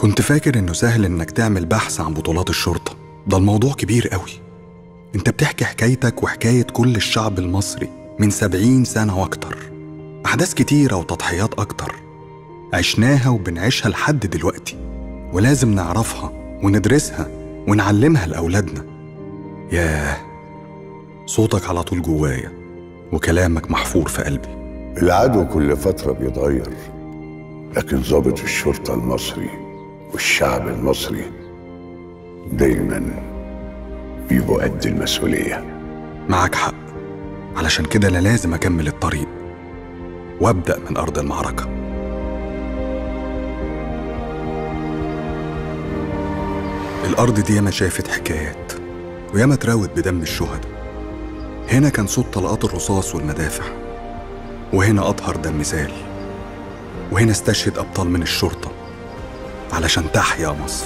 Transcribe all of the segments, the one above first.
كنت فاكر إنه سهل إنك تعمل بحث عن بطولات الشرطة ده الموضوع كبير قوي انت بتحكي حكايتك وحكاية كل الشعب المصري من سبعين سنة وأكتر أحداث كتيرة وتضحيات أكتر عشناها وبنعيشها لحد دلوقتي ولازم نعرفها وندرسها ونعلمها لأولادنا ياه صوتك على طول جوايا وكلامك محفور في قلبي العدو كل فترة بيتغير لكن ضابط الشرطة المصري والشعب المصري دايما بيبقوا قد المسؤولية معك حق علشان كده أنا لازم أكمل الطريق وأبدأ من أرض المعركة الأرض دي ياما شافت حكايات وياما اتراوت بدم الشهداء هنا كان صوت طلقات الرصاص والمدافع وهنا أطهر دم سال وهنا استشهد أبطال من الشرطة علشان تحيا مصر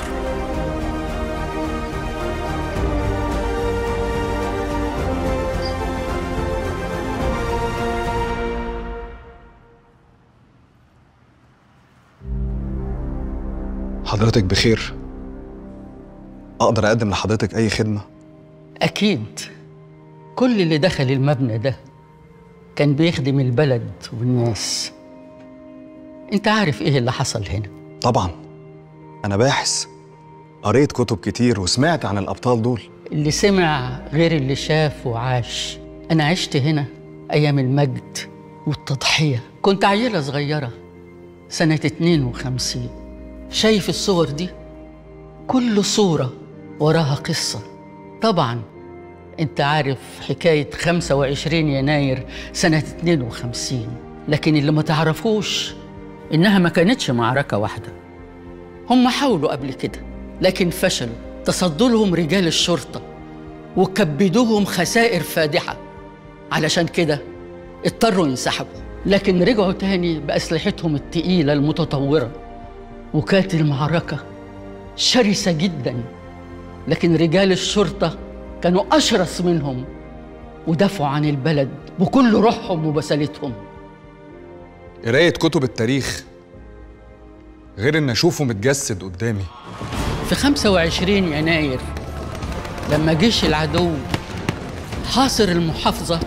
حضرتك بخير أقدر أقدم لحضرتك أي خدمة؟ أكيد كل اللي دخل المبنى ده كان بيخدم البلد والناس انت عارف ايه اللي حصل هنا طبعا أنا باحث قريت كتب كتير وسمعت عن الأبطال دول اللي سمع غير اللي شاف وعاش انا عشت هنا ايام المجد والتضحية كنت عيلة صغيرة سنة 52 شايف الصور دي كل صورة وراها قصة طبعا انت عارف حكاية 25 يناير سنة 52 لكن اللي ما تعرفوش إنها ما كانتش معركة واحدة هم حاولوا قبل كده لكن فشلوا تصدوا لهم رجال الشرطة وكبدوهم خسائر فادحة علشان كده اضطروا ينسحبوا لكن رجعوا تاني بأسلحتهم التقيلة المتطورة وكانت المعركة شرسة جدا لكن رجال الشرطة كانوا أشرس منهم ودافعوا عن البلد بكل روحهم وبسالتهم قراية كتب التاريخ غير إن أشوفه متجسد قدامي في 25 يناير لما جيش العدو حاصر المحافظة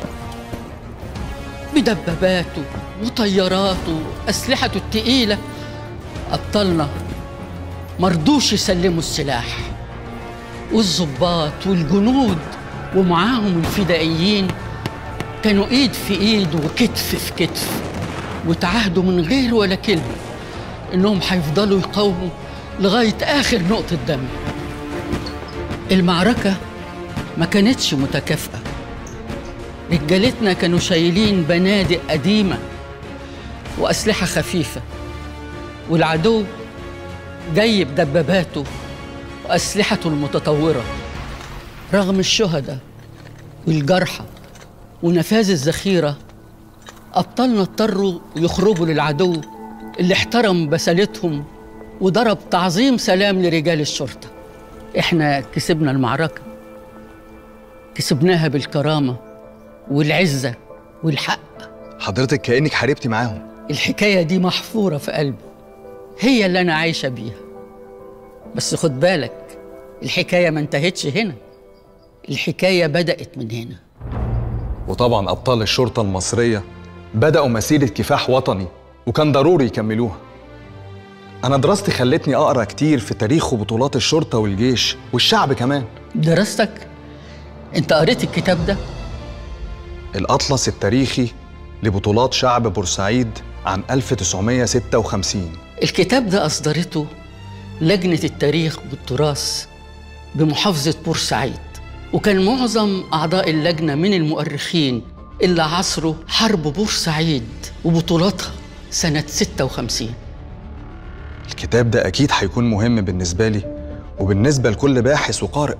بدباباته وطياراته أسلحته التقيلة أبطالنا مرضوش يسلموا السلاح والظباط والجنود ومعاهم الفدائيين كانوا ايد في ايد وكتف في كتف وتعهدوا من غير ولا كلمه انهم هيفضلوا يقاوموا لغايه اخر نقطه دم المعركه ما كانتش متكافئه رجالتنا كانوا شايلين بنادق قديمه واسلحه خفيفه والعدو جاي بدباباته وأسلحته المتطورة رغم الشهداء والجرحى ونفاذ الذخيرة أبطالنا اضطروا يخرجوا للعدو اللي احترم بسالتهم وضرب تعظيم سلام لرجال الشرطة احنا كسبنا المعركة كسبناها بالكرامة والعزة والحق حضرتك كأنك حاربتي معاهم الحكاية دي محفورة في قلبي هي اللي أنا عايشة بيها بس خد بالك الحكاية ما انتهتش هنا الحكاية بدأت من هنا وطبعا أبطال الشرطة المصرية بدأوا مسيرة كفاح وطني وكان ضروري يكملوها أنا دراستي خلتني أقرأ كتير في تاريخ وبطولات الشرطة والجيش والشعب كمان دراستك انت قريت الكتاب ده الأطلس التاريخي لبطولات شعب بورسعيد عام 1956 الكتاب ده أصدرته لجنة التاريخ والتراث بمحافظة بورسعيد وكان معظم أعضاء اللجنة من المؤرخين اللي عصروا حرب بورسعيد وبطولاتها سنة 56 الكتاب ده أكيد هيكون مهم بالنسبة لي وبالنسبة لكل باحث وقارئ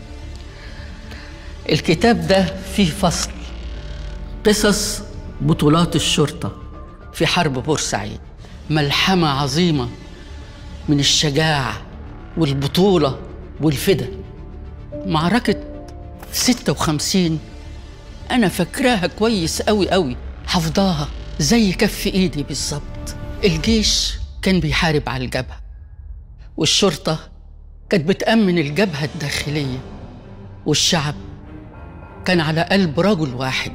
الكتاب ده فيه فصل قصص بطولات الشرطة في حرب بورسعيد ملحمة عظيمة من الشجاعة والبطولة والفدا معركة 56 أنا فاكراها كويس أوي أوي حافظاها زي كف إيدي بالظبط الجيش كان بيحارب على الجبهة والشرطة كانت بتأمن الجبهة الداخلية والشعب كان على قلب رجل واحد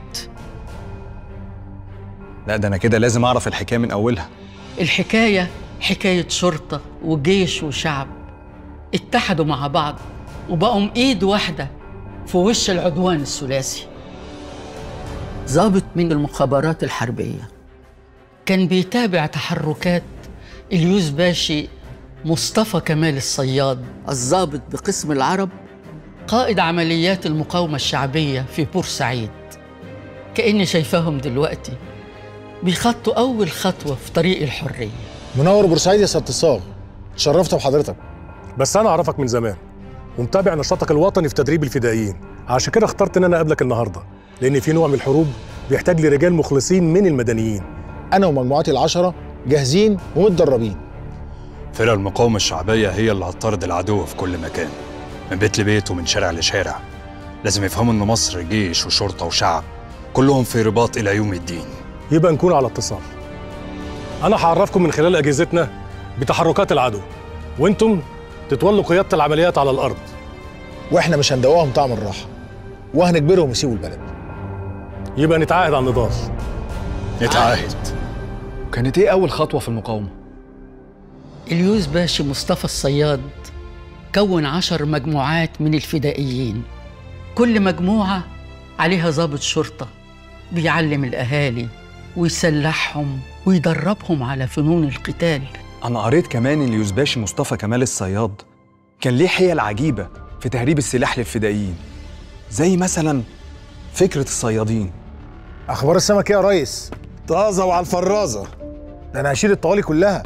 لا ده انا كده لازم اعرف الحكايه من اولها الحكاية حكاية شرطة وجيش وشعب اتحدوا مع بعض وبقوا ايد واحدة في وش العدوان الثلاثي ضابط من المخابرات الحربية كان بيتابع تحركات اليوز باشي مصطفى كمال الصياد الضابط بقسم العرب قائد عمليات المقاومة الشعبية في بورسعيد كأني شايفاهم دلوقتي بيخطوا أول خطوة في طريق الحرية منور بورسعيد يا سياده الصاغ اتشرفت بحضرتك بس انا اعرفك من زمان ومتابع نشاطك الوطني في تدريب الفدائيين عشان كده اخترت ان انا اقابلك النهارده لان في نوع من الحروب بيحتاج لرجال مخلصين من المدنيين انا ومجموعتي العشره جاهزين ومتدربين فرق المقاومة الشعبية هي اللي هتطارد العدو في كل مكان من بيت لبيت ومن شارع لشارع لازم يفهموا إن مصر جيش وشرطة وشعب كلهم في رباط إلى يوم الدين يبقى نكون على اتصال انا هعرفكم من خلال اجهزتنا بتحركات العدو وانتم تتولوا قياده العمليات على الارض واحنا مش هندوقهم طعم الراحه وهنجبرهم يسيبوا البلد يبقى نتعاهد على النضال نتعاهد كانت ايه اول خطوه في المقاومه اليوز باشي مصطفى الصياد كون عشر مجموعات من الفدائيين كل مجموعة عليها ضابط شرطة بيعلم الأهالي ويسلحهم ويدربهم على فنون القتال انا قريت كمان ان اليوزباشي مصطفى كمال الصياد كان ليه حيل عجيبه في تهريب السلاح للفدائيين زي مثلا فكره الصيادين اخبار السمك ايه يا ريس طازه وعلى الفرازه ده انا هشيل الطوالي كلها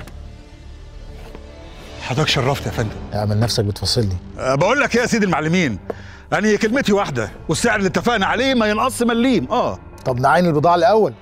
حضرتك شرفت يا فندم اعمل نفسك بتفصلني أه بقول لك ايه يا سيدي المعلمين يعني هي كلمتي واحده والسعر اللي اتفقنا عليه ما ينقص مليم اه طب نعاين البضاعه الاول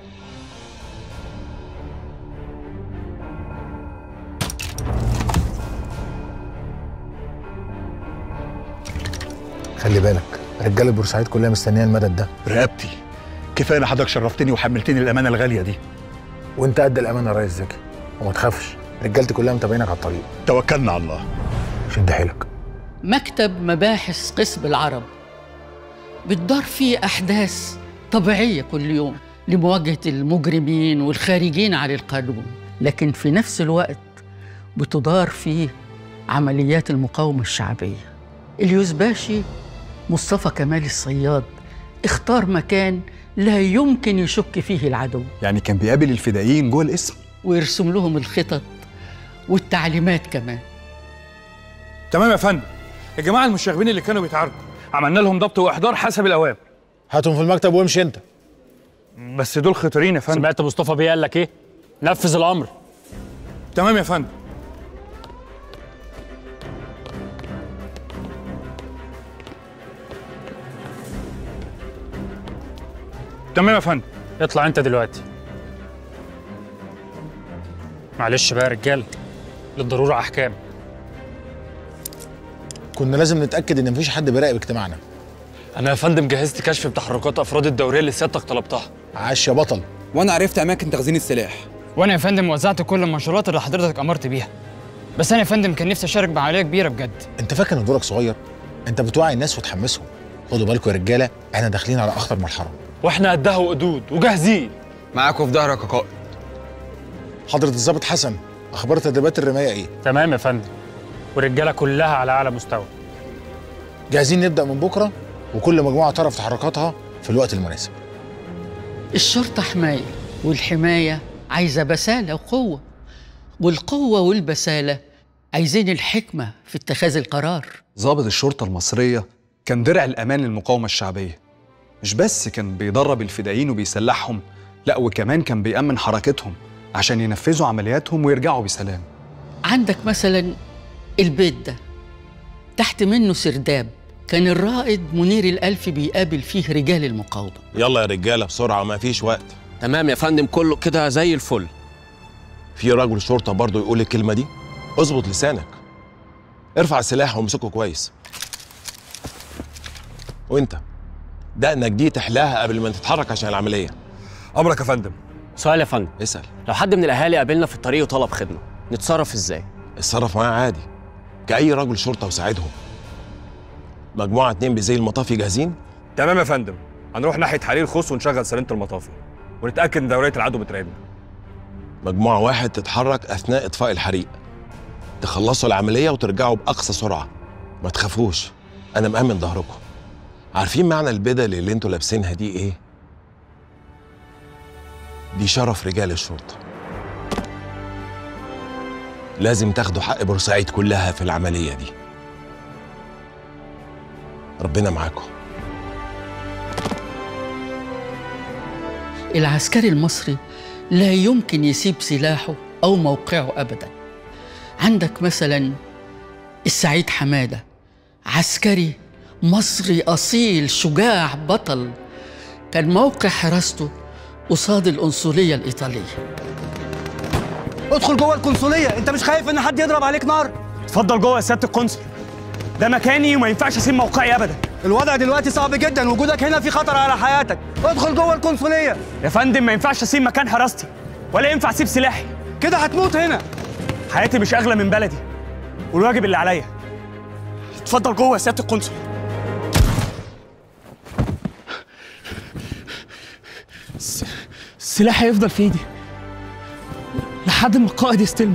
خلي بالك رجاله بورسعيد كلها مستنيه المدد ده رقبتي كفايه ان حضرتك شرفتني وحملتني الامانه الغاليه دي وانت قد الامانه يا ريس زكي وما تخافش رجالتي كلها متابعينك على الطريق توكلنا على الله شد حيلك مكتب مباحث قسم العرب بتدار فيه أحداث طبيعية كل يوم لمواجهة المجرمين والخارجين عن القانون لكن في نفس الوقت بتدار فيه عمليات المقاومة الشعبية اليوزباشي مصطفى كمال الصياد اختار مكان لا يمكن يشك فيه العدو يعني كان بيقابل الفدائيين جوه الاسم ويرسم لهم الخطط والتعليمات كمان تمام يا فندم الجماعه المشاغبين اللي كانوا بيتعاركوا عملنا لهم ضبط واحضار حسب الاوامر هاتهم في المكتب وامشي انت بس دول خطرين يا فندم سمعت مصطفى بيه قال لك ايه؟ نفذ الامر تمام يا فندم تمام يا فندم اطلع انت دلوقتي معلش بقى يا رجاله للضروره احكام كنا لازم نتاكد ان مفيش حد بيراقب اجتماعنا انا يا فندم جهزت كشف بتحركات افراد الدوريه اللي سيادتك طلبتها عاش يا بطل وانا عرفت اماكن تخزين السلاح وانا يا فندم وزعت كل المنشورات اللي حضرتك امرت بيها بس انا يا فندم كان نفسي اشارك بعمليه كبيره بجد انت فاكر ان دورك صغير انت بتوعي الناس وتحمسهم خدوا بالكم يا رجاله احنا داخلين على اخطر مرحله واحنا قدها وقدود وجاهزين معاكوا في ظهرك يا قائد حضره الضابط حسن اخبار تدريبات الرمايه ايه تمام يا فندم والرجاله كلها على اعلى مستوى جاهزين نبدا من بكره وكل مجموعه تعرف تحركاتها في الوقت المناسب الشرطة حماية والحماية عايزة بسالة وقوة والقوة والبسالة عايزين الحكمة في اتخاذ القرار ضابط الشرطه المصريه كان درع الامان للمقاومه الشعبيه مش بس كان بيدرب الفدائيين وبيسلحهم لا وكمان كان بيأمن حركتهم عشان ينفذوا عملياتهم ويرجعوا بسلام عندك مثلا البيت ده تحت منه سرداب كان الرائد منير الألف بيقابل فيه رجال المقاومة يلا يا رجاله بسرعه ما فيش وقت تمام يا فندم كله كده زي الفل في رجل شرطه برضه يقول الكلمه دي اظبط لسانك ارفع السلاح وامسكه كويس وانت دقنك دي تحلاها قبل ما تتحرك عشان العمليه امرك يا فندم سؤال يا فندم اسال لو حد من الاهالي قابلنا في الطريق وطلب خدمه نتصرف ازاي اتصرف معاه عادي كأي رجل شرطة وساعدهم مجموعة اتنين بزي المطافي جاهزين تمام يا فندم هنروح ناحيه حليل خوص ونشغل سرينه المطافي ونتاكد ان دوريه العدو بتراقبنا مجموعة واحد تتحرك أثناء إطفاء الحريق تخلصوا العملية وترجعوا بأقصى سرعة ما تخافوش أنا مأمن ظهركم عارفين معنى البدل اللي انتوا لابسينها دي إيه؟ دي شرف رجال الشرطة لازم تاخدوا حق بورسعيد كلها في العملية دي ربنا معاكم العسكري المصري لا يمكن يسيب سلاحه أو موقعه أبدا عندك مثلا السعيد حمادة عسكري مصري أصيل شجاع بطل كان موقع حراسته قصاد القنصلية الإيطالية ادخل جوه القنصليه انت مش خايف ان حد يضرب عليك نار اتفضل جوه يا سياده القنصل ده مكاني وما ينفعش اسيب موقعي ابدا الوضع دلوقتي صعب جدا وجودك هنا في خطر على حياتك ادخل جوه القنصليه يا فندم ما ينفعش اسيب مكان حراستي ولا ينفع اسيب سلاحي كده هتموت هنا حياتي مش اغلى من بلدي والواجب اللي عليا اتفضل جوه يا سياده القنصل الس- السلاح هيفضل في ايدي لحد ما القائد يستلمه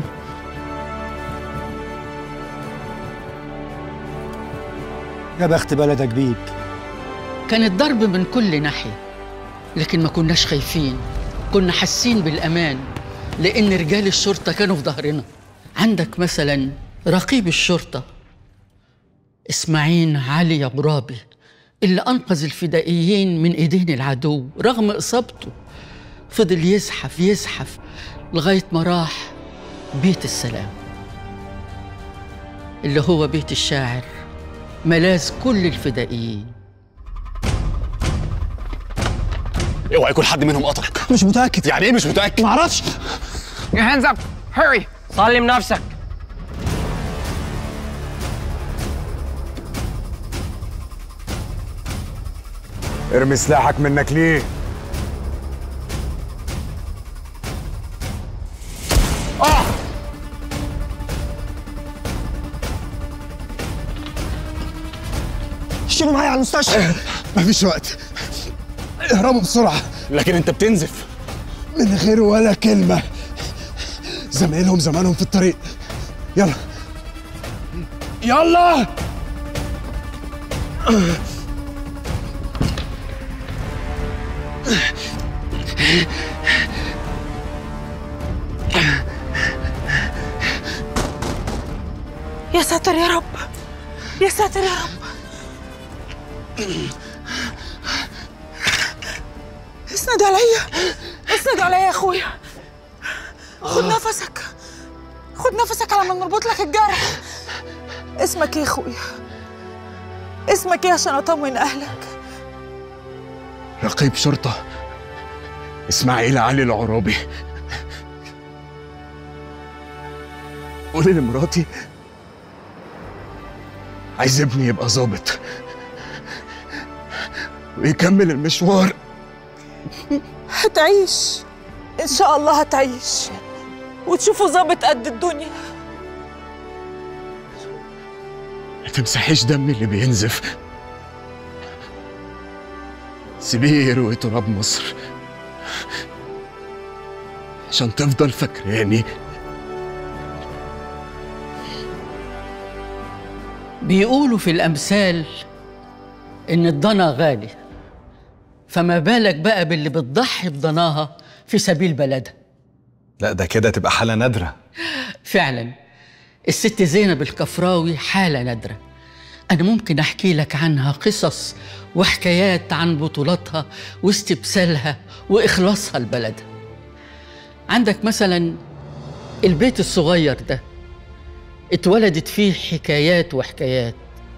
يا بخت بلدك بيك كان الضرب من كل ناحية لكن ما كناش خايفين كنا حاسين بالأمان لأن رجال الشرطة كانوا في ظهرنا عندك مثلا رقيب الشرطة إسماعيل علي غرابي اللي أنقذ الفدائيين من إيدين العدو رغم إصابته فضل يزحف يزحف لغاية ما راح بيت السلام اللي هو بيت الشاعر ملاذ كل الفدائيين اوعى يكون حد منهم قطعك مش متاكد يعني ايه مش متاكد معرفش Your hands up. Hurry. سلم نفسك. ارمي سلاحك منك ليه شيلوا معايا على المستشفى مفيش وقت اهربوا بسرعة لكن انت بتنزف من غير ولا كلمة زمايلهم زمانهم في الطريق يلا يلا يا ساتر يا رب يا ساتر يا رب اسند عليا اسند عليا يا اخويا خد نفسك خد نفسك على ما نربط لك الجرح اسمك ايه يا اخويا اسمك ايه عشان اطمن اهلك رقيب شرطة إسماعيل علي العرابي قولي لمراتي عايز ابني يبقى ظابط ويكمل المشوار هتعيش ان شاء الله هتعيش وتشوفه ظابط قد الدنيا ما تمسحيش دمي اللي بينزف سيبيه يروي تراب مصر عشان تفضل فاكراني بيقولوا في الأمثال إن الضنا غالي فما بالك بقى باللي بتضحي بضناها في سبيل بلدها لا ده كده تبقى حالة نادرة فعلا الست زينب الكفراوي حالة نادرة أنا ممكن أحكي لك عنها قصص وحكايات عن بطولاتها واستبسالها وإخلاصها لبلدها عندك مثلا البيت الصغير ده اتولدت فيه حكايات وحكايات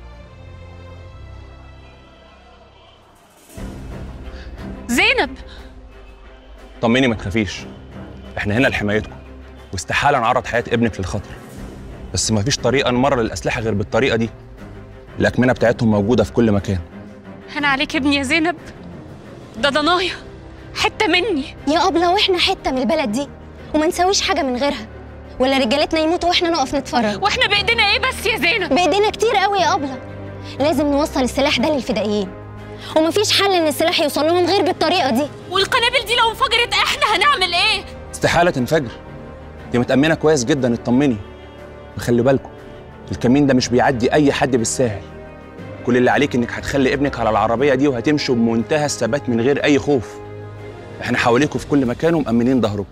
زينب طمني ما تخافيش احنا هنا لحمايتكم واستحاله نعرض حياه ابنك للخطر بس ما فيش طريقه نمرر الاسلحه غير بالطريقه دي الاكمنه بتاعتهم موجوده في كل مكان انا عليك ابني يا زينب ده ضنايا حته مني يا أبلة واحنا حتة من البلد دي وما نسويش حاجة من غيرها ولا رجالتنا يموتوا واحنا نقف نتفرج واحنا بايدينا ايه بس يا زينب بايدينا كتير قوي يا ابله لازم نوصل السلاح ده للفدائيين ومفيش حل ان السلاح يوصل لهم غير بالطريقه دي والقنابل دي لو انفجرت احنا هنعمل ايه استحاله تنفجر دي متامنه كويس جدا اطمني وخلي بالكم الكمين ده مش بيعدي اي حد بالساهل كل اللي عليك انك هتخلي ابنك على العربيه دي وهتمشوا بمنتهى الثبات من غير اي خوف احنا حواليكم في كل مكان ومأمنين ظهركم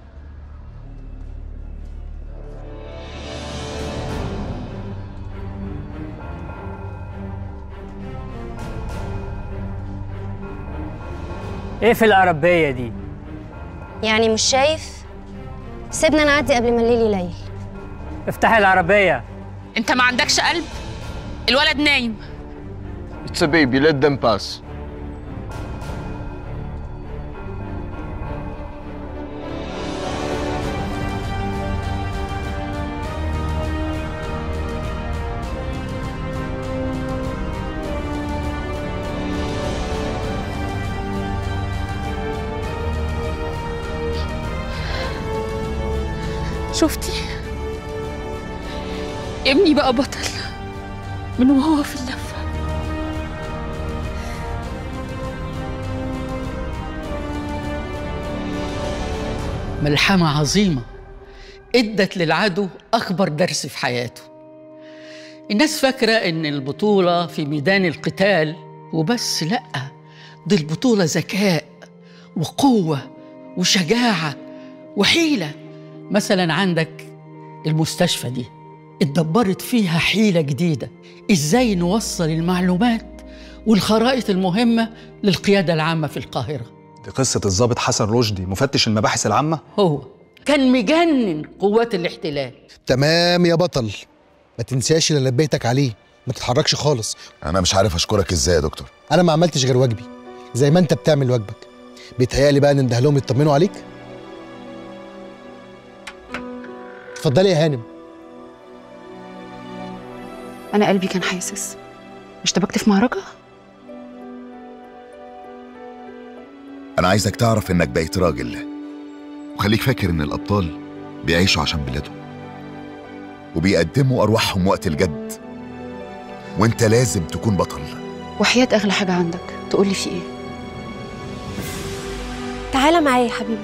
ايه في العربية دي؟ يعني مش شايف سيبنا نعدي قبل ما الليل يليل افتحي العربية انت ما عندكش قلب الولد نايم It's a baby, let them pass. شفتي ابني بقى بطل من وهو في اللفة ملحمة عظيمة ادت للعدو أكبر درس في حياته الناس فاكرة إن البطولة في ميدان القتال وبس لأ دي البطولة ذكاء وقوة وشجاعة وحيلة مثلا عندك المستشفى دي اتدبرت فيها حيلة جديدة ازاي نوصل المعلومات والخرائط المهمة للقيادة العامة في القاهرة دي قصة الضابط حسن رشدي مفتش المباحث العامة هو كان مجنن قوات الاحتلال تمام يا بطل ما تنساش اللي نبهتك عليه ما تتحركش خالص انا مش عارف اشكرك ازاي يا دكتور انا ما عملتش غير واجبي زي ما انت بتعمل واجبك بيتهيألي بقى ننده لهم يطمنوا عليك اتفضلي يا هانم أنا قلبي كان حاسس اشتبكت في معركة؟ انا عايزك تعرف انك بقيت راجل وخليك فاكر ان الابطال بيعيشوا عشان بلادهم وبيقدموا ارواحهم وقت الجد وانت لازم تكون بطل وحياة أغلى حاجة عندك تقولي في إيه؟ تعالى معايا يا حبيبي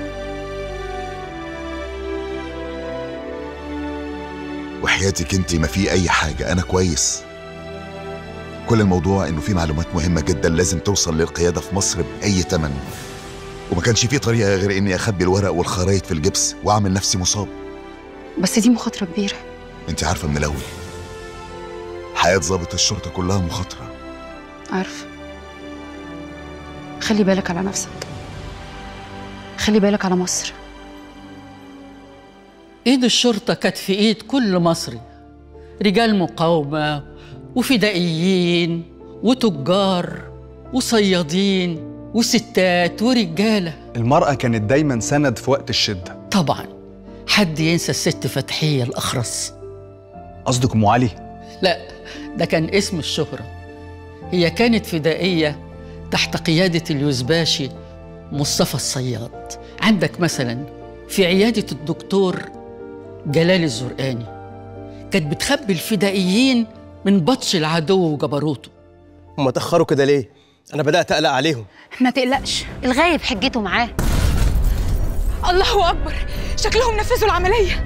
وحياتك انت ما في اي حاجه انا كويس كل الموضوع انه في معلومات مهمه جدا لازم توصل للقياده في مصر باي تمن وما كانش في طريقه غير اني اخبي الورق والخرايط في الجبس واعمل نفسي مصاب بس دي مخاطرة كبيرة انت عارفه من الاول حياه ضابط الشرطه كلها مخاطره عارفة خلي بالك على نفسك خلي بالك على مصر ايد الشرطة كانت في ايد كل مصري رجال مقاومة وفدائيين وتجار وصيادين وستات ورجالة المرأة كانت دايما سند في وقت الشدة طبعا حد ينسى الست فتحية الأخرس قصدك أم علي لا ده كان اسم الشهرة هي كانت فدائية تحت قيادة اليوزباشي مصطفى الصياد عندك مثلا في عيادة الدكتور جلال الزرقاني كانت بتخبي الفدائيين من بطش العدو وجبروته هم اتأخروا كده ليه؟ أنا بدأت أقلق عليهم ما تقلقش الغايب حجته معاه الله أكبر شكلهم نفذوا العملية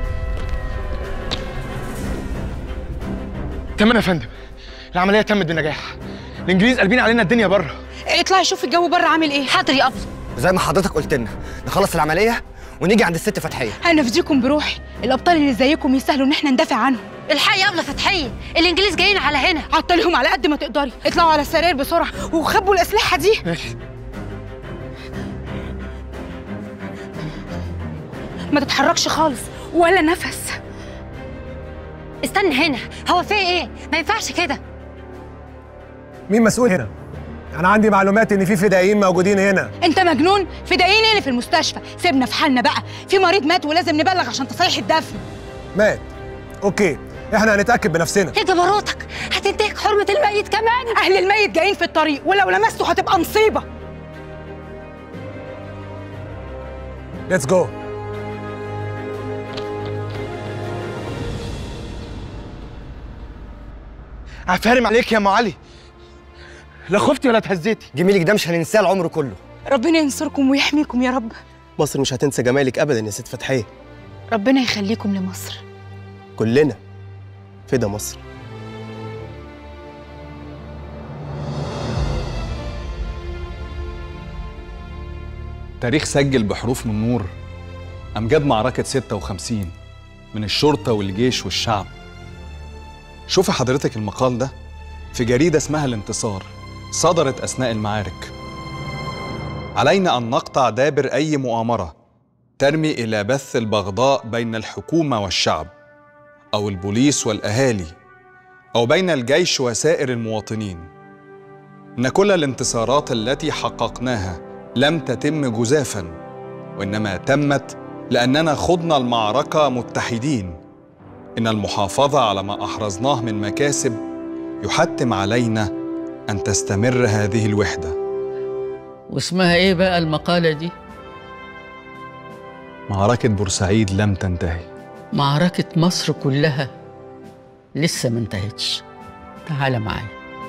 تمام يا فندم العملية تمت بنجاح الإنجليز قلبين علينا الدنيا بره اطلعي شوفي الجو بره عامل ايه حاضر يا أبو زي ما حضرتك قلت لنا نخلص العملية ونيجي عند الست فتحية هنفديكم بروحي الأبطال اللي زيكم يستاهلوا إن احنا ندافع عنهم الحق يا أبلة فتحية الإنجليز جايين على هنا عطليهم على قد ما تقدري اطلعوا على السراير بسرعة وخبوا الأسلحة دي ماشي ما تتحركش خالص ولا نفس استنى هنا هو في ايه ما ينفعش كده مين مسؤول هنا؟ أنا عندي معلومات إن في فدائيين موجودين هنا انت مجنون فدائيين اللي في المستشفى سيبنا في حالنا بقى في مريض مات ولازم نبلغ عشان تصحيح الدفن مات أوكي إحنا هنتأكد بنفسنا ايه جبروتك هتنتهك حرمة الميت كمان أهل الميت جايين في الطريق ولو لمسته هتبقى مصيبة ليتس جو عفارم عليك يا ام علي لا خفتي ولا اتهزيتي جميلك ده مش هننساه العمر كله ربنا ينصركم ويحميكم يا رب مصر مش هتنسى جمالك ابدا يا ست فتحيه ربنا يخليكم لمصر كلنا فدا مصر تاريخ سجل بحروف من نور أمجاد معركة 56 من الشرطة والجيش والشعب شوفي حضرتك المقال ده في جريدة اسمها الانتصار صدرت أثناء المعارك علينا أن نقطع دابر أي مؤامرة ترمي إلى بث البغضاء بين الحكومة والشعب أو البوليس والأهالي أو بين الجيش وسائر المواطنين إن كل الانتصارات التي حققناها لم تتم جزافا وإنما تمت لأننا خضنا المعركة متحدين إن المحافظة على ما أحرزناه من مكاسب يحتم علينا أن تستمر هذه الوحدة واسمها ايه بقى المقالة دي؟ معركة بورسعيد لم تنتهي معركة مصر كلها لسه ما انتهتش تعال معايا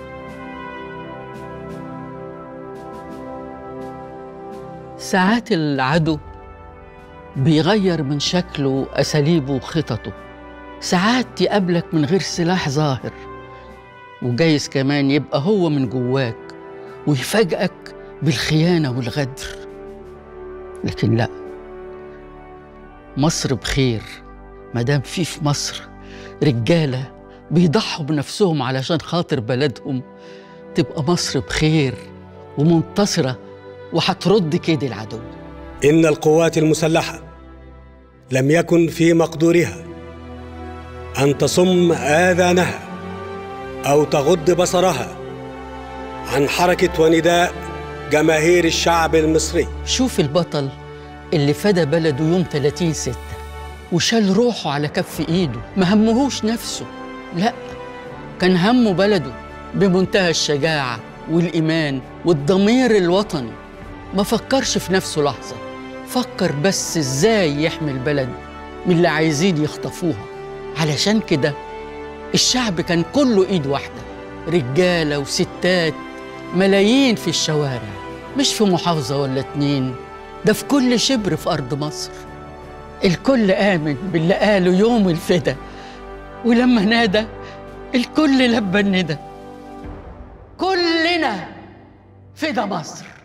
ساعات العدو بيغير من شكله وأساليبه وخططه ساعات يقابلك من غير سلاح ظاهر وجايز كمان يبقى هو من جواك ويفاجئك بالخيانة والغدر لكن لا مصر بخير مادام في في مصر رجالة بيضحوا بنفسهم علشان خاطر بلدهم تبقى مصر بخير ومنتصرة وهترد كيد العدو إن القوات المسلحة لم يكن في مقدورها أن تصم آذانها أو تغض بصرها عن حركة ونداء جماهير الشعب المصري شوف البطل اللي فدى بلده يوم 30 ستة وشال روحه على كف ايده ما همهوش نفسه لا كان همه بلده بمنتهى الشجاعة والإيمان والضمير الوطني ما فكرش في نفسه لحظة فكر بس ازاي يحمي البلد من اللي عايزين يخطفوها علشان كده الشعب كان كله ايد واحدة رجالة وستات ملايين في الشوارع مش في محافظة ولا اتنين ده في كل شبر في أرض مصر الكل آمن باللي قاله يوم الفدا ولما نادى الكل لبى الندى كلنا فدا مصر